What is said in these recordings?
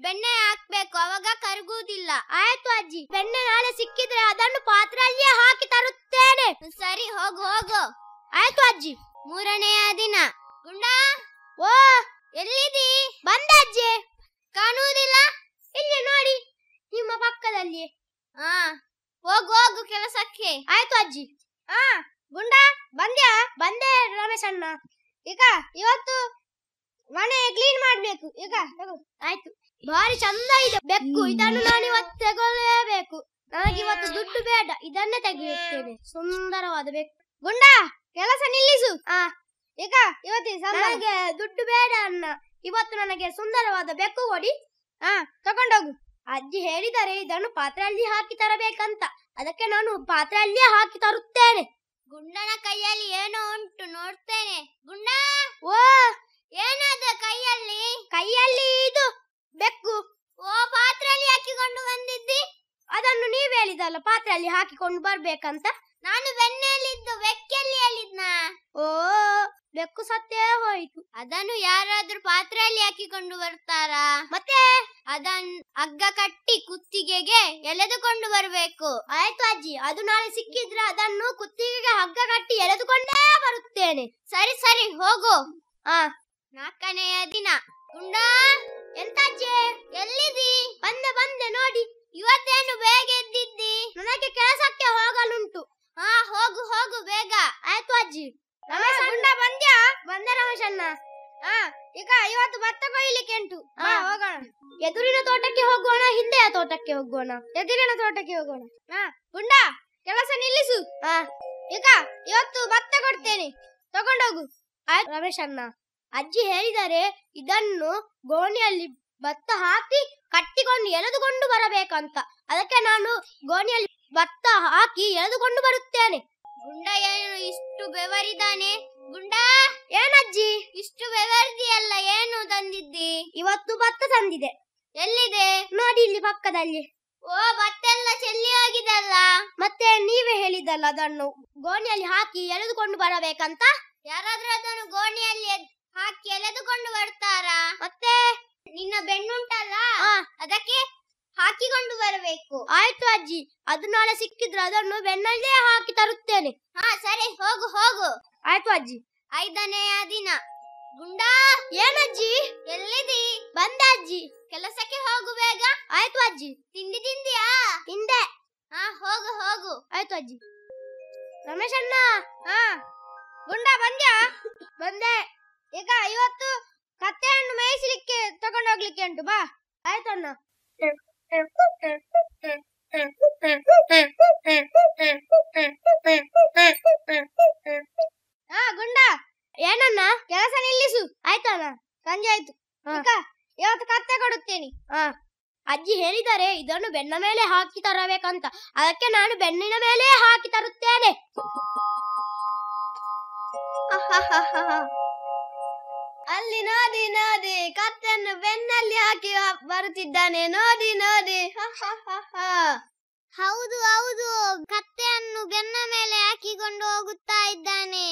ಬೆಣ್ಣೆ ಹಾಕ್ಬೇಕು ಅವಾಗ ಕರಗುವುದಿಲ್ಲ ಆಯ್ತು ಅಜ್ಜಿ ಬೆಣ್ಣೆ ನಾಳೆ ಸಿಕ್ಕಿದ್ರೆ ಅದನ್ನು ಪಾತ್ರೆಯಲ್ಲಿಯೇ ಹಾಕಿ ತರುತ್ತೇನೆ ಸರಿ ಹೋಗು ಹೋಗು ಆಯ್ತು ಅಜ್ಜಿ ಮೂರನೆಯ ದಿನ ಗುಂಡ ಓ ಎಲ್ಲಿದಿ ಬಂದ ಅಜ್ಜಿ ಕಾಣುವುದಿಲ್ಲ ಇಲ್ಲಿ ನೋಡಿ ನಿಮ್ಮ ಪಕ್ಕದಲ್ಲಿ ಹಾ ಹೋಗು ಹೋಗು ಕೆಲಸಕ್ಕೆ ಆಯ್ತು ಅಜ್ಜಿ ಹಾ ಗುಂಡ ಬಂದ್ಯಾ ಬಂದೆ ರಮೇಶ್ ಅಣ್ಣ ಈಗ ಇವತ್ತು ಮನೆ ಕ್ಲೀನ್ ಮಾಡ್ಬೇಕು ಈಗ ತಗೋ. ಆಯ್ತು ಭಾರಿ ಚಂದ ಇದೆ ಬೆಕ್ಕು ಇದನ್ನು ನಾನು ಇವತ್ತು ತಗೊಳ್ಳೇಬೇಕು ನನಗೆ ಇವತ್ತು ದುಡ್ಡು ಬೇಡ ಇದನ್ನೇ ತೆಗೆಯುತ್ತೇನೆ ಸುಂದರವಾದ ಬೆಕ್ಕು ಗುಂಡ ಕೆಲಸ ನಿಲ್ಲಿಸು ಆ ಈಗ ಇವತ್ತಿನ ನನಗೆ ದುಡ್ಡು ಬೇಡ ಅಣ್ಣ ಇವತ್ತು ನನಗೆ ಸುಂದರವಾದ ಬೆಕ್ಕು ಕೊಡಿ ಹಾ ತಗೊಂಡೋಗು ಅಜ್ಜಿ ಹೇಳಿದರೆ ಇದನ್ನು ಪಾತ್ರೆಯಲ್ಲಿ ಹಾಕಿ ತರಬೇಕಂತ ಅದಕ್ಕೆ ನಾನು ಪಾತ್ರೆಯಲ್ಲಿಯೇ ಹಾಕಿ ತರುತ್ತೇನೆ ಗುಂಡನ ಕೈಯಲ್ಲಿ ಏನೋ ಉಂಟು ನೋಡ್ತೇನೆ ಗುಂಡ ಓ ಏನದ ಕೈಯಲ್ಲಿ ಕೈಯಲ್ಲಿ ಇದು ಬೆಕ್ಕು ಓ ಪಾತ್ರೆಯಲ್ಲಿ ಹಾಕಿಕೊಂಡು ಬಂದಿದ್ದಿ ಅದನ್ನು ನೀವ್ ಹೇಳಿದಲ್ಲ ಪಾತ್ರೆಯಲ್ಲಿ ಹಾಕಿಕೊಂಡು ಬರ್ಬೇಕಂತ ನಾನು ಬೆಣ್ಣೆಯಲ್ಲಿದ್ದು ಬೆಕ್ಕಲ್ಲಿ ಹೇಳಿದ್ನ ಓ ಬೆಕ್ಕು ಸತ್ತೇ ಹೋಯ್ತು ಅದನ್ನು ಯಾರಾದ್ರೂ ಪಾತ್ರೆಯಲ್ಲಿ ಹಾಕಿಕೊಂಡು ಬರ್ತಾರಾ ಮತ್ತೆ ಅದನ್ ಹಗ್ಗ ಕಟ್ಟಿ ಕುತ್ತಿಗೆಗೆ ಎಳೆದುಕೊಂಡು ಬರಬೇಕು ಆಯ್ತು ಅಜ್ಜಿ ಅದು ನಾಳೆ ಸಿಕ್ಕಿದ್ರೆ ಅದನ್ನು ಕುತ್ತಿಗೆಗೆ ಹಗ್ಗ ಕಟ್ಟಿ ಎಳೆದುಕೊಂಡೇ ಬರುತ್ತೇನೆ ಸರಿ ಸರಿ ಹೋಗು ಆ ನಾಲ್ಕನೆಯ ದಿನ ಗುಂಡ ಎಂತ ಅಜ್ಜಿ ಎಲ್ಲಿದಿ ಬಂದೆ ಬಂದೆ ನೋಡಿ ಇವತ್ತೇನು ಬೇಗ ಎದ್ದಿದ್ದಿ ನನಗೆ ಕೆಲಸಕ್ಕೆ ಹೋಗಲುಂಟು ಹಾ ಹೋಗು ಹೋಗು ಬೇಗ ಆಯ್ತು ಅಜ್ಜಿ ರಮೇಶ್ ಗುಂಡ ಬಂದ್ಯಾ ಬಂದೆ ರಮೇಶ್ ಅಣ್ಣ ಹಾ ಈಗ ಇವತ್ತು ಭತ್ತ ಕೊಯ್ಲಿಕ್ಕೆ ಉಂಟು ಬಾ ಹೋಗೋಣ ಎದುರಿನ ತೋಟಕ್ಕೆ ಹೋಗೋಣ ಹಿಂದೆಯ ತೋಟಕ್ಕೆ ಹೋಗೋಣ ಎದುರಿನ ತೋಟಕ್ಕೆ ಹೋಗೋಣ ಹಾ ಗುಂಡ ಕೆಲಸ ನಿಲ್ಲಿಸು ಹಾ ಈಗ ಇವತ್ತು ಭತ್ತ ಕೊಡ್ತೇನೆ ತಗೊಂಡೋಗು ಆಯ್ತು ರಮೇಶ್ ಅಣ್ಣ ಅಜ್ಜಿ ಹೇಳಿದರೆ ಇದನ್ನು ಗೋಣಿಯಲ್ಲಿ ಭತ್ತ ಹಾಕಿ ಕಟ್ಟಿಕೊಂಡು ಎಳೆದುಕೊಂಡು ಬರಬೇಕಂತ ಅದಕ್ಕೆ ನಾನು ಗೋಣಿಯಲ್ಲಿ ಭತ್ತ ಹಾಕಿ ಎಳೆದುಕೊಂಡು ಬರುತ್ತೇನೆ ಗುಂಡ ಏನು ಇಷ್ಟು ಬೆವರಿದಾನೆ ಗುಂಡ ಏನಜ್ಜಿ ಇಷ್ಟು ಬೆವರ್ದಿಯಲ್ಲ ಏನು ತಂದಿದ್ದಿ ಇವತ್ತು ಭತ್ತ ತಂದಿದೆ ಎಲ್ಲಿದೆ ನೋಡಿ ಇಲ್ಲಿ ಪಕ್ಕದಲ್ಲಿ ಓ ಭತ್ತ ಎಲ್ಲ ಚೆಲ್ಲಿ ಹೋಗಿದಲ್ಲ ಮತ್ತೆ ನೀವೇ ಹೇಳಿದಲ್ಲ ಅದನ್ನು ಗೋಣಿಯಲ್ಲಿ ಹಾಕಿ ಎಳೆದುಕೊಂಡು ಬರಬೇಕಂತ ಯಾರಾದ್ರೂ ಅದನ್ನು ಗೋಣಿಯಲ್ಲಿ ಎದ್- ಹಾಕಿ ಎಳೆದುಕೊಂಡು ಬರ್ತಾರಾ ಮತ್ತೆ ನಿನ್ನ ಬೆನ್ನುಂಟಲ್ಲ ಅದಕ್ಕೆ ಹಾಕಿಕೊಂಡು ಬರಬೇಕು ಆಯ್ತು ಅಜ್ಜಿ ಅದು ನಾಳೆ ಸಿಕ್ಕಿದ್ರೆ ಅದನ್ನು ಬೆನ್ನಲ್ಲೇ ಹಾಕಿ ತರುತ್ತೇನೆ ಹಾ ಸರಿ ಹೋಗು ಹೋಗು ಆಯ್ತು ಅಜ್ಜಿ ಐದನೆಯ ದಿನ ಗುಂಡ ಏನಜ್ಜಿ ಎಲ್ಲಿದಿ ಬಂದ ಅಜ್ಜಿ ಕೆಲಸಕ್ಕೆ ಹೋಗು ಬೇಗ ಆಯ್ತು ಅಜ್ಜಿ ತಿಂಡಿ ತಿಂದಿಯಾ ತಿಂದೆ ಹಾ ಹೋಗು ಹೋಗು ಆಯ್ತು ಅಜ್ಜಿ ರಮೇಶ್ ಅಣ್ಣ ಹಾ ಗುಂಡ ಬಂದ್ಯಾ ಬಂದೆ ಈಗ ಇವತ್ತು ಕತ್ತೆಯನ್ನು ಮೇಯಿಸಲಿಕ್ಕೆ ತಗೊಂಡೋಗ್ಲಿಕ್ಕೆ ಉಂಟು ಬಾ ಆಯ್ತಣ್ಣ ಹಾ ಗುಂಡ ಏನಣ್ಣ ಕೆಲಸ ನಿಲ್ಲಿಸು ಆಯ್ತಣ್ಣ ಸಂಜೆ ಆಯ್ತು ಈಗ ಇವತ್ತು ಕತ್ತೆ ಕೊಡುತ್ತೇನೆ ಹಾ ಅಜ್ಜಿ ಹೇಳಿದ್ದಾರೆ ಇದನ್ನು ಬೆನ್ನ ಮೇಲೆ ಹಾಕಿ ತರಬೇಕಂತ ಅದಕ್ಕೆ ನಾನು ಬೆನ್ನಿನ ಮೇಲೆ ಹಾಕಿ ತರುತ್ತೇನೆ ಅಲ್ಲಿ ನೋಡಿ ನೋಡಿ ಕತ್ತೆಯನ್ನು ಬೆನ್ನಲ್ಲಿ ಹಾಕಿ ಬರುತ್ತಿದ್ದಾನೆ ನೋಡಿ ನೋಡಿ ಹೌದು ಹೌದು ಕತ್ತೆಯನ್ನು ಬೆನ್ನ ಮೇಲೆ ಹಾಕಿಕೊಂಡು ಹೋಗುತ್ತಾ ಇದ್ದಾನೆ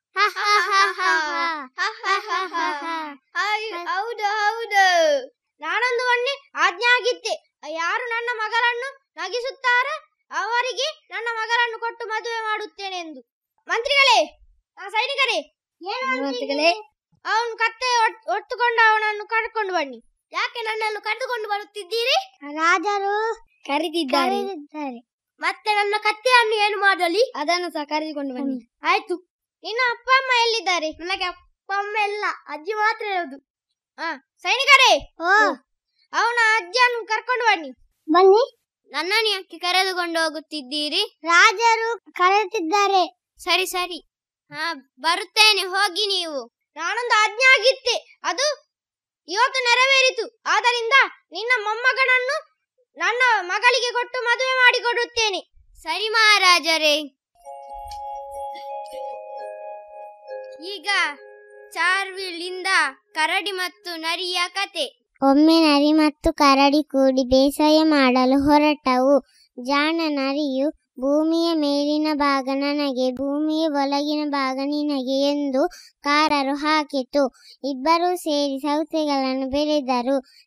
ಹೌದು ಹೌದು ನಾನೊಂದು ಒಣ್ಣೆ ಆಜ್ಞೆ ಆಗಿದ್ದೆ ಯಾರು ನನ್ನ ಮಗಳನ್ನು ನಗಿಸುತ್ತಾರೆ ಅವರಿಗೆ ನನ್ನ ಮಗಳನ್ನು ಕೊಟ್ಟು ಮದುವೆ ಮಾಡುತ್ತೇನೆ ಎಂದು ಮಂತ್ರಿಗಳೇ ಆ ಸೈನಿಕರೇ ಮಂತ್ರಿಗಳೇ ಅವನು ಕತ್ತೆ ಒಟ್- ಒಟ್ಟುಕೊಂಡು ಅವನನ್ನು ಕರ್ಕೊಂಡು ಬನ್ನಿ ಯಾಕೆ ನನ್ನನ್ನು ಕರೆದುಕೊಂಡು ಬರುತ್ತಿದ್ದೀರಿ ರಾಜರು ಕರೆದಿದ್ದಾರೆ ಮತ್ತೆ ನನ್ನ ಕತ್ತೆಯನ್ನು ಏನು ಮಾಡಲಿ ಅದನ್ನು ಸಹ ಕರೆದುಕೊಂಡು ಬನ್ನಿ ಆಯ್ತು ನಿನ್ನ ಅಪ್ಪ ಅಮ್ಮ ಎಲ್ಲಿದ್ದಾರೆ ನನಗೆ ಅಪ್ಪ ಅಮ್ಮ ಎಲ್ಲ ಅಜ್ಜಿ ಮಾತ್ರ ಇರೋದು ಹಾ ಸೈನಿಕರೇ ಅವನ ಅಜ್ಜಿಯನ್ನು ಕರ್ಕೊಂಡು ಬನ್ನಿ ಬನ್ನಿ ನನ್ನನ್ನು ಯಾಕೆ ಕರೆದುಕೊಂಡು ಹೋಗುತ್ತಿದ್ದೀರಿ ರಾಜರು ಕರೆಯುತ್ತಿದ್ದಾರೆ ಸರಿ ಸರಿ ಹಾ ಬರುತ್ತೇನೆ ಹೋಗಿ ನೀವು ನಾನೊಂದು ಆಜ್ಞೆ ಆಗಿತ್ತೆ ಅದು ಇವತ್ತು ನೆರವೇರಿತು ಆದ್ದರಿಂದ ನಿನ್ನ ಮೊಮ್ಮಗನನ್ನು ನನ್ನ ಮಗಳಿಗೆ ಕೊಟ್ಟು ಮದುವೆ ಮಾಡಿಕೊಡುತ್ತೇನೆ ಸರಿ ಮಹಾರಾಜರೇ ಈಗ ಚಾರ್ವಿಲಿಂದ ಕರಡಿ ಮತ್ತು ನರಿಯ ಕತೆ ಒಮ್ಮೆ ನರಿ ಮತ್ತು ಕರಡಿ ಕೂಡಿ ಬೇಸಾಯ ಮಾಡಲು ಹೊರಟವು ಜಾಣ ನರಿಯು ಭೂಮಿಯ ಮೇಲಿನ ಭಾಗ ನನಗೆ ಭೂಮಿಯ ಒಳಗಿನ ಭಾಗ ನಿನಗೆ ಎಂದು ಕಾರರು ಹಾಕಿತು ಇಬ್ಬರೂ ಸೇರಿ ಸೌತೆಗಳನ್ನು ಬೆಳೆದರು